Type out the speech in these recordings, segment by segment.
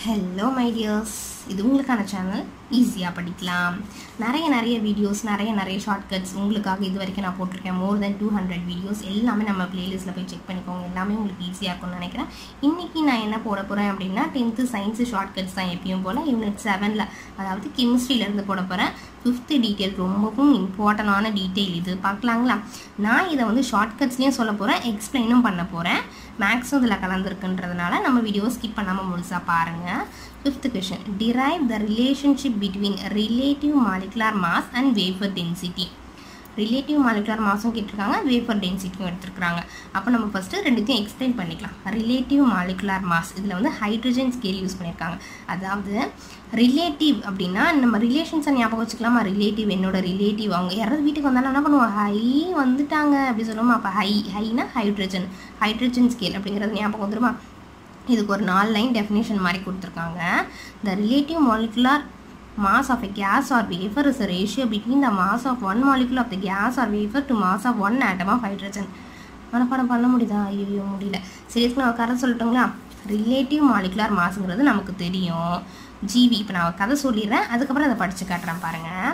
hello my tears இது உங்களுக்கான channel ஈஸியாக படிக்கலாம் நிறைய நிறைய வீடியோஸ் நிறைய நிறைய ஷார்ட்கட்ஸ் உங்களுக்காக இது வரைக்கும் நான் போட்டிருக்கேன் more than two hundred videos எல்லாமே நம்ம பிளேலிஸ்ட்டில் போய் செக் பண்ணிக்கோங்க எல்லாமே உங்களுக்கு ஈஸியாக இருக்கும்னு நினைக்கிறேன் இன்றைக்கி நான் என்ன போட போகிறேன் அப்படின்னா டென்த்து சயின்ஸு ஷார்ட்கட்ஸ் தான் எப்பயும் போல் யூனிட் செவனில் அதாவது கெமிஸ்ட்ரியிலேருந்து போட போகிறேன் ஃபிஃப்த்து டீட்டெயில் ரொம்பவும் இம்பார்ட்டண்டான டீட்டெயில் இது பார்க்கலாங்களா நான் இதை வந்து ஷார்ட்கட்ஸ்லேயும் சொல்ல போகிறேன் எக்ஸ்பிளைனும் பண்ண போகிறேன் மேக்ஸும் இதில் கலந்துருக்குன்றதுனால நம்ம வீடியோ ஸ்கிப் பண்ணாமல் முழுசாக பாருங்கள் fifth question derive the relationship between relative molecular mass and vapour density relative molecular மாஸும் கேட்டிருக்காங்க வேஃபர் டென்சிட்டியும் எடுத்துருக்காங்க அப்போ நம்ம ஃபஸ்ட்டு ரெண்டுத்தையும் எக்ஸ்பிளைன் பண்ணிக்கலாம் ரிலேட்டிவ் மாலிகுலார் மாஸ் இதில் வந்து ஹைட்ரஜன் ஸ்கேல் யூஸ் பண்ணியிருக்காங்க அதாவது ரிலேட்டிவ் அப்படின்னா நம்ம ரிலேஷன்ஸை ஞாபகம் வச்சுக்கலாமா ரிலேட்டிவ் என்னோட ரிலேட்டிவ் அவங்க யாராவது வீட்டுக்கு வந்தாலும் என்ன பண்ணுவோம் ஹை வந்துட்டாங்க அப்படி சொல்லுவோம் அப்போ ஹை ஹைனா ஹைட்ரஜன் ஹைட்ரஜன் ஸ்கேல் அப்படிங்கிறது ஞாபகம் வந்துருமா இதுக்கு ஒரு நாலு லைன் டெஃபினேஷன் மாதிரி கொடுத்துருக்காங்க the relative molecular mass of a gas or wafer is a ratio between the mass of one molecule of the gas or wafer to mass of one atom of hydrogen மனப்பாடம் பண்ண முடியுதா ஐயோ முடியல சீரியஸ்க்கு நான் கதை சொல்லட்டுங்களா ரிலேட்டிவ் மாலிகுலார் மாஸுங்கிறது நமக்கு தெரியும் ஜிவி இப்போ நான் கதை சொல்லிடுறேன் அதுக்கப்புறம் அதை படித்து காட்டுறேன் பாருங்கள்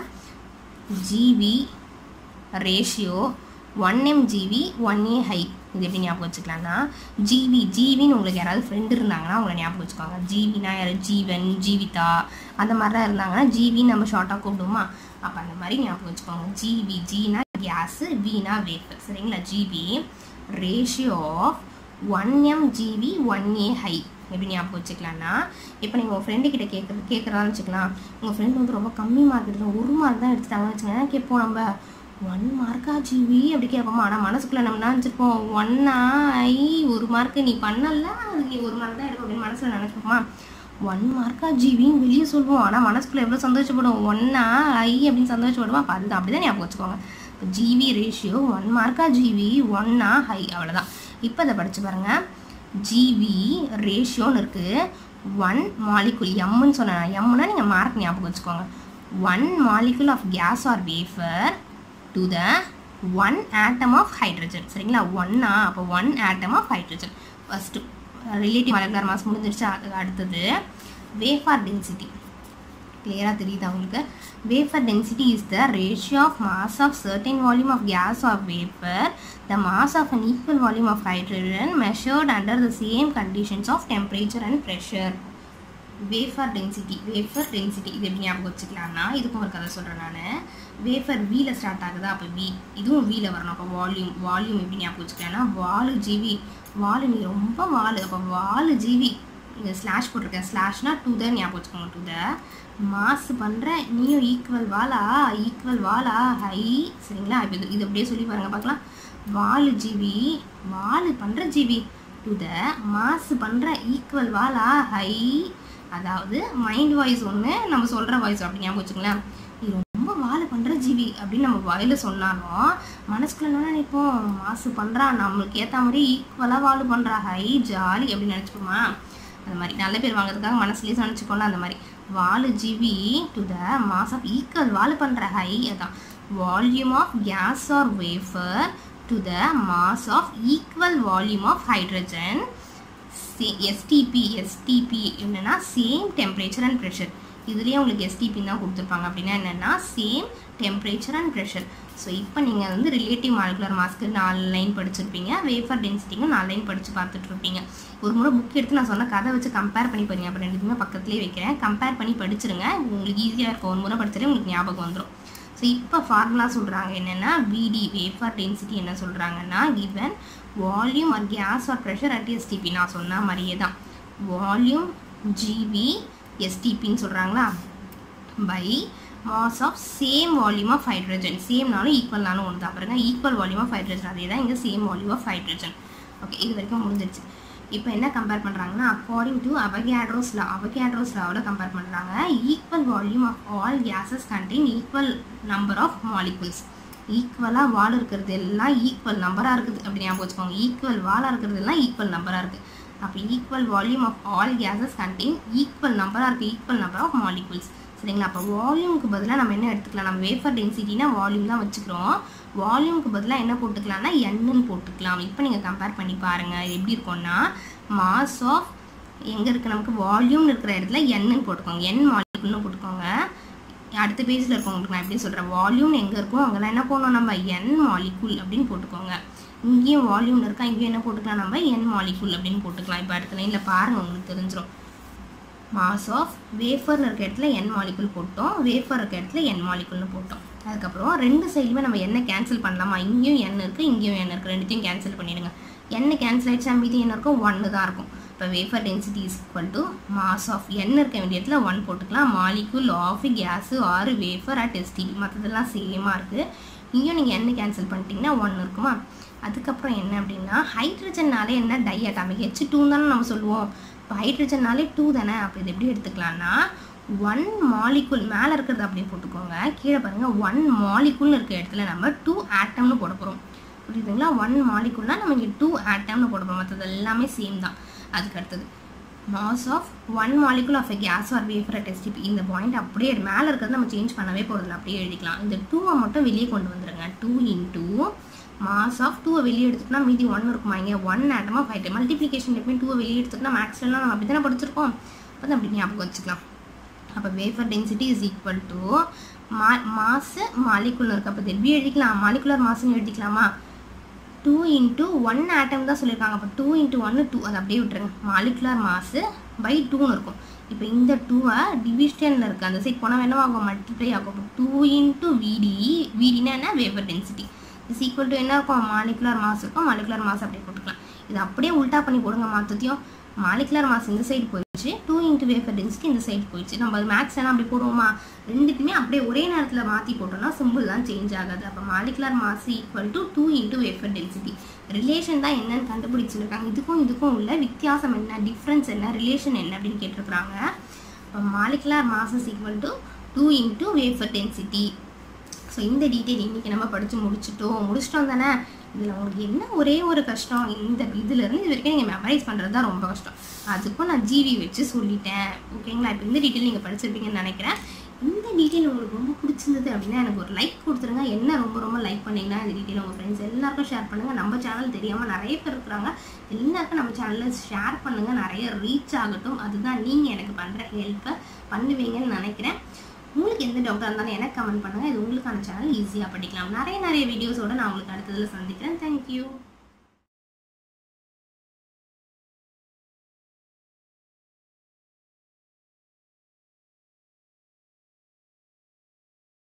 GV ratio one M GV one A hi இது எப்படி ஞாபகம் வச்சுக்கலாம்னா ஜிவி ஜிவின்னு உங்களுக்கு யாராவது ஃப்ரெண்டு இருந்தாங்கன்னா அவங்கள ஞாபகம் வச்சுக்கோங்க ஜிவினா யார் ஜீவன் ஜீவிதா அந்த மாதிரிலாம் இருந்தாங்கன்னா ஜிவின்னு நம்ம ஷார்ட்டாக கூப்பிடுவோமா அப்போ அந்த மாதிரி ஞாபகம் வச்சுக்கோங்க ஜிவி ஜீனா கேஸு வீனா வேஃபர் சரிங்களா GV ratio of one M GV one A hi எப்படி ஞாபகம் வச்சுக்கலாம்னா இப்போ நீங்கள் உங்கள் ஃப்ரெண்டு கிட்ட கேட்குறது கேட்குறதான்னு வச்சுக்கலாம் உங்கள் ஃப்ரெண்டு வந்து ரொம்ப கம்மி மார்க் எடுத்து ஒரு மார்க் தான் எடுத்துட்டாங்கன்னு வச்சுக்கோங்க கேட்போம் நம்ம ஒன் மார்க்கா ஜிவி அப்படி கேட்போமா ஆனால் மனசுக்குள்ளே நம்ம நினச்சிருப்போம் ஒன்னா ஐ ஒரு மார்க்கு நீ பண்ணல அது நீ ஒரு மார்க் தான் எடுக்கும் அப்படின்னு மனசில் நினச்சிப்போமா ஒன் மார்க்கா ஜிவின்னு வெளியே சொல்லுவோம் ஆனால் மனசுக்குள்ளே எவ்வளோ சந்தோஷப்படும் ஒன்னா ஐ அப்படின்னு சந்தோஷப்படுவோம் அப்போ அதுதான் அப்படி தான் ஞாபகம் வச்சுக்கோங்க இப்போ ஜிவி ரேஷியோ ஒன் மார்க்கா ஜிவி ஒன்னா ஹை அவ்வளோதான் இப்போ அதை படித்து பாருங்கள் ஜிவி ரேஷியோன்னு இருக்குது ஒன் மாலிகுல் எம்முன்னு சொன்னேன் எம்முன்னா நீங்கள் மார்க் ஞாபகம் வச்சுக்கோங்க one molecule of gas or vapour to the one atom of hydrogen சரிங்களா ஒன்னா அப்போ one atom of hydrogen first relative molecular mass முடிஞ்சிருச்சு அது அடுத்தது வேஃபார் டென்சிட்டி கிளியராக தெரியுது அவங்களுக்கு vapour density is the ratio of mass of certain volume of gas or vapour the mass of an equal volume of hydrogen measured under the same conditions of temperature and pressure vapour density vapour density இது எப்படி ஞாபகம் வச்சுக்கலாம்னா இதுக்கும் ஒரு கதை சொல்கிறேன் நான் wafer வீல start ஆகுதா அப்போ வி இதுவும் வீல வரணும் அப்போ வால்யூம் வால்யூம் எப்படி ஞாபகம் வச்சுக்கலாம்னா வாலு ஜிவி வாலு நீ ரொம்ப வாலு அப்போ வாலு ஜிவி இங்கே ஸ்லாஷ் போட்டிருக்கேன் ஸ்லாஷ்னா டூ த ஞாபகம் வச்சுக்கோங்க டூ த மாஸ் பண்ணுற நீயும் ஈக்குவல் வாலா ஈக்குவல் வாலா ஹை சரிங்களா இப்போ இது இது அப்படியே சொல்லி பாருங்கள் பார்க்கலாம் வாலு ஜிவி வாலு பண்ணுற ஜிவி டு த மாஸ் பண்ணுற ஈக்குவல் வாலா ஹை அதாவது மைண்ட் வாய்ஸ் ஒன்று நம்ம சொல்கிற வாய்ஸ் அப்படி ஞாபகம் வச்சுங்களேன் நீ ரொம்ப வாழை பண்ணுற ஜிவி அப்படின்னு நம்ம வாயில் சொன்னாலும் மனசுக்குள்ள என்ன நினைப்போம் மாசு பண்ணுறா நம்மளுக்கு ஏற்ற மாதிரி ஈக்குவலாக வாழை பண்ணுறா ஹை ஜாலி அப்படின்னு நினச்சிப்போமா அந்த மாதிரி நல்ல பேர் வாங்குறதுக்காக மனசுலேயே நினச்சிக்கோல அந்த மாதிரி vol GV to the mass of equal வாழை பண்ணுற ஹை அதான் volume of gas or vapour to the mass of equal volume of hydrogen STP STP என்னென்னா சேம் டெம்பரேச்சர் அண்ட் ப்ரெஷர் இதுலேயே உங்களுக்கு எஸ்டிபி தான் கொடுத்துருப்பாங்க அப்படின்னா என்னென்னா same temperature and pressure so இப்போ நீங்கள் வந்து ரிலேட்டிவ் மாலிகுலர் மாஸ்க்கு நாலு லைன் படிச்சிருப்பீங்க வேஃபர் டென்சிட்டிக்கும் நாலு லைன் படித்து பார்த்துட்ருப்பீங்க ஒரு முறை புக் எடுத்து நான் சொன்ன கதை வச்சு கம்பேர் பண்ணி பாருங்க அப்போ ரெண்டுக்குமே பக்கத்துலேயே வைக்கிறேன் கம்பேர் பண்ணி படிச்சிருங்க உங்களுக்கு ஈஸியாக இருக்கும் ஒரு முறை படிச்சாலே உங்களுக்கு ஞாபகம் வந்துடும் ஸோ இப்போ ஃபார்முலா சொல்கிறாங்க என்னென்னா விடி வேஃபர் டென்சிட்டி என்ன சொல்கிறாங்கன்னா given volume or gas or pressure at STP நான் சொன்ன மாதிரியே தான் வால்யூம் ஜிபி எஸ்டிபின்னு சொல்கிறாங்களா by mass of same volume of hydrogen சேம்னாலும் ஈக்குவல்னாலும் ஒன்று தான் பாருங்க ஈக்குவல் வால்யூம் ஆஃப் ஹைட்ரஜன் அதே தான் இங்கே same volume of hydrogen okay இது வரைக்கும் முடிஞ்சிருச்சு இப்போ என்ன கம்பேர் பண்ணுறாங்கன்னா according to Avogadro's law Avogadro's லாவில் கம்பேர் பண்ணுறாங்க equal volume of all gases contain equal number of molecules ஈக்குவலாக வால் இருக்கிறது எல்லாம் ஈக்குவல் நம்பராக இருக்குது அப்படி ஞாபகம் வச்சுக்கோங்க ஈக்குவல் வாலாக இருக்கிறது எல்லாம் ஈக்குவல் நம்பராக இருக்குது அப்போ equal volume of all gases contain equal நம்பராக இருக்குது ஈக்குவல் நம்பர் ஆஃப் மாலிகுல்ஸ் சரிங்களா அப்போ வால்யூமுக்கு பதிலாக நம்ம என்ன எடுத்துக்கலாம் நம்ம வேஃபர் டென்சிட்டினா வால்யூம் தான் வச்சுக்கிறோம் வால்யூமுக்கு பதிலாக என்ன போட்டுக்கலாம்னா எண்ணுன்னு போட்டுக்கலாம் இப்போ நீங்கள் கம்பேர் பண்ணி பாருங்கள் இது எப்படி இருக்கும்னா மாஸ் ஆஃப் எங்கே இருக்குது நமக்கு வால்யூம் இருக்கிற இடத்துல என்னு போட்டுக்கோங்க என் மாலிகுல்னு போட்டுக்கோங்க அடுத்த பேஜில் இருக்கவங்களுக்கு நான் எப்படி சொல்கிறேன் வால்யூம் எங்கே இருக்கோ அங்கெல்லாம் என்ன போடணும் நம்ம என் மாலிகுல் அப்படின்னு போட்டுக்கோங்க இங்கேயும் வால்யூம் இருக்கா இங்கேயும் என்ன போட்டுக்கலாம் நம்ம என் மாலிகுல் அப்படின்னு போட்டுக்கலாம் இப்போ அடுத்த லைனில் பாருங்கள் உங்களுக்கு தெரிஞ்சிடும் மாஸ் ஆஃப் வேஃபர் இருக்க இடத்துல என் மாலிகுல் போட்டோம் வேஃபர் இருக்க இடத்துல என் மாலிகுல்னு போட்டோம் அதுக்கப்புறம் ரெண்டு சைடுமே நம்ம என்ன கேன்சல் பண்ணலாமா இங்கேயும் என் இருக்குது இங்கேயும் என் இருக்குது ரெண்டுத்தையும் கேன்சல் பண்ணிடுங்க என்ன கேன்சல் ஆகிடுச்சா மீதி என்ன இருக்கும் ஒன்று தான் இருக்கும் இப்போ vapour density is equal to mass of N இருக்க வேண்டிய இடத்துல ஒன் போட்டுக்கலாம் molecule of gas or vapour at STP மற்றதெல்லாம் சேமாக இருக்குது இங்கேயும் நீங்கள் என்ன கேன்சல் பண்ணிட்டீங்கன்னா ஒன் இருக்குமா அதுக்கப்புறம் என்ன அப்படின்னா ஹைட்ரஜன்னாலே என்ன டை அட்டாமிக் ஹெச் டூ தானே நம்ம சொல்லுவோம் இப்போ ஹைட்ரஜன்னாலே டூ தானே அப்போ இது எப்படி எடுத்துக்கலாம்னா ஒன் மாலிகுல் மேலே இருக்கிறது அப்படியே போட்டுக்கோங்க கீழே பாருங்கள் ஒன் மாலிகுல்னு இருக்க இடத்துல நம்ம டூ ஆட்டம்னு போட போகிறோம் புரியுதுங்களா ஒன் மாலிகுல்னா நம்ம இங்கே டூ ஆட்டம்னு போட போகிறோம் மற்றது எல்லாமே சேம் தான் அதுக்கு அடுத்தது mass of one molecule of a gas or vapour at STP இந்த பாயிண்ட் அப்படியே மேலே இருக்கிறது நம்ம சேஞ்ச் பண்ணவே போகிறதில்ல அப்படியே எழுதிக்கலாம் இந்த டூவை மட்டும் வெளியே கொண்டு வந்துடுங்க டூ இன்டூ மாஸ் ஆஃப் டூவை வெளியே எடுத்துட்டோம்னா மீதி ஒன் இருக்குமா இங்கே ஒன் ஆட்டமாக ஃபைவ் டைம் மல்டிப்ளிகேஷன் எப்பயுமே டூவை வெளியே எடுத்துட்டோம்னா மேக்ஸ்லாம் நம்ம அப்படி தானே படிச்சிருக்கோம் அப்போ தான் அப்படி ஞாபகம் வச்சுக்கலாம் அப்போ vapour density is equal to மா மாசு மாலிகுலர் இருக்குது அப்போ எப்படி எழுதிக்கலாம் மாலிகுலர் மாசுன்னு எழுதிக்கலாமா டூ இன்ட்டு ஒன் ஆட்டம் தான் சொல்லியிருக்காங்க அப்போ டூ இன்ட்டு ஒன்று டூ அதை அப்படியே விட்டுருங்க மாலிகுலர் மாசு பை டூன்னு இருக்கும் இப்போ இந்த டூவை டிவிஷனில் இருக்குது அந்த சைட் போனால் என்ன ஆகும் மல்டிப்ளை ஆகும் இப்போ டூ இன்ட்டு விடி விடினா என்ன vapour density is equal to என்ன இருக்கும் மாலிகுலர் மாஸ் இருக்கும் மாலிகுலர் மாஸ் அப்படியே போட்டுக்கலாம் இது அப்படியே உல்ட்டா பண்ணி போடுங்க மாற்றத்தையும் மாலிகுலர் மாஸ் இந்த சைடு போயிடுச்சு டூ இன்ட்டு வேஃபர் டென்சிட்டி இந்த சைடு போயிடுச்சு நம்ம அது மேக்ஸ் எல்லாம் அப்படி போடுவோமா ரெண்டுக்குமே அப்படியே ஒரே நேரத்தில் மாற்றி போட்டோம்னா சிம்பிள் தான் சேஞ்ச் ஆகாது அப்போ molecular mass equal to two into vapour density relation தான் என்னன்னு கண்டுபிடிச்சிருக்காங்க இதுக்கும் இதுக்கும் உள்ள வித்தியாசம் என்ன டிஃப்ரென்ஸ் என்ன ரிலேஷன் என்ன அப்படின்னு கேட்டிருக்கிறாங்க இப்போ molecular mass is equal to two into vapour density so இந்த டீட்டெயில் இன்றைக்கி நம்ம படித்து முடிச்சிட்டோம் முடிச்சிட்டோம் தானே இதில் உங்களுக்கு என்ன ஒரே ஒரு கஷ்டம் இந்த இதுலேருந்து இது வரைக்கும் நீங்கள் மெமரைஸ் பண்ணுறது தான் ரொம்ப கஷ்டம் அதுக்கும் நான் ஜிவி வச்சு சொல்லிட்டேன் ஓகேங்களா இப்போ இந்த டீட்டெயில் நீங்கள் படிச்சிருப்பீங்கன்னு நினைக்கிறேன் இந்த டீட்டெயில் உங்களுக்கு ரொம்ப பிடிச்சிருந்தது அப்படின்னா எனக்கு ஒரு லைக் கொடுத்துருங்க என்ன ரொம்ப ரொம்ப லைக் பண்ணிங்கன்னா இந்த டீட்டெயில் உங்கள் ஃப்ரெண்ட்ஸ் எல்லாருக்கும் ஷேர் பண்ணுங்கள் நம்ம சேனல் தெரியாமல் நிறைய பேர் இருக்கிறாங்க எல்லாருக்கும் நம்ம சேனலில் ஷேர் பண்ணுங்கள் நிறைய ரீச் ஆகட்டும் அதுதான் நீங்கள் எனக்கு பண்ணுற ஹெல்ப்பை பண்ணுவீங்கன்னு நினைக்கிறேன் உங்களுக்கு எந்த டவுட்டாக இருந்தாலும் எனக்கு கமெண்ட் பண்ணுங்கள் இது உங்களுக்கான சேனல் ஈஸியாக படிக்கலாம் நிறைய நிறைய வீடியோஸோட நான் உங்களுக்கு அடுத்ததில் சந்திக்கிறேன் தேங்க்யூ